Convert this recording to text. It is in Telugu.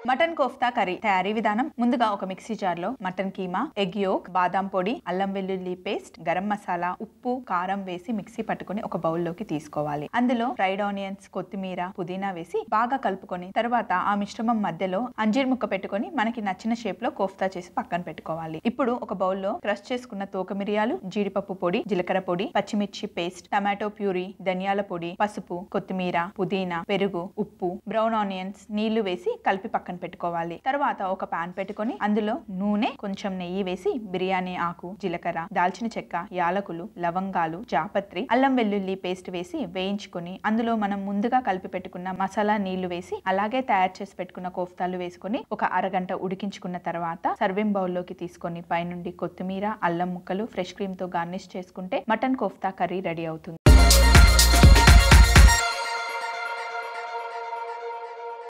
మటన్ కోఫ్తా కర్రీ తయారీ విధానం ముందుగా ఒక మిక్సీ జార్ లో మటన్ కీమా ఎగ్ యోక్ బాదాం పొడి అల్లం వెల్లుల్లి పేస్ట్ గరం మసాలా ఉప్పు కారం వేసి మిక్సీ పట్టుకొని ఒక బౌల్ లోకి తీసుకోవాలి అందులో ఫ్రైడ్ ఆనియన్స్ కొత్తిమీర పుదీనా వేసి బాగా కలుపుకొని తర్వాత ఆ మిశ్రమం మధ్యలో అంజీర్ ముక్క పెట్టుకొని మనకి నచ్చిన షేప్ లో కోఫ్తా చేసి పక్కన పెట్టుకోవాలి ఇప్పుడు ఒక బౌల్ లో క్రష్ చేసుకున్న తోక మిరియాలు జీడిపప్పు పొడి జీలకర్ర పొడి పచ్చిమిర్చి పేస్ట్ టమాటో ప్యూరీ ధనియాల పొడి పసుపు కొత్తిమీర పుదీనా పెరుగు ఉప్పు బ్రౌన్ ఆనియన్స్ నీళ్లు వేసి కలిపి పక్కన పెట్టుకోవాలి తర్వాత ఒక పాన్ పెట్టుకొని అందులో నూనె కొంచెం నెయ్యి వేసి బిర్యానీ ఆకు జీలకర్ర దాల్చిన చెక్క యాలకులు లవంగాలు జాపత్రి అల్లం వెల్లుల్లి పేస్ట్ వేసి వేయించుకొని అందులో మనం ముందుగా కలిపి పెట్టుకున్న మసాలా నీళ్లు వేసి అలాగే తయారు చేసి పెట్టుకున్న కోఫ్తాలు వేసుకొని ఒక అరగంట ఉడికించుకున్న తర్వాత సర్వింగ్ బౌల్లోకి తీసుకొని పైనుండి కొత్తిమీర అల్లం ముక్కలు ఫ్రెష్ క్రీమ్ తో గార్నిష్ చేసుకుంటే మటన్ కోఫ్తా కర్రీ రెడీ అవుతుంది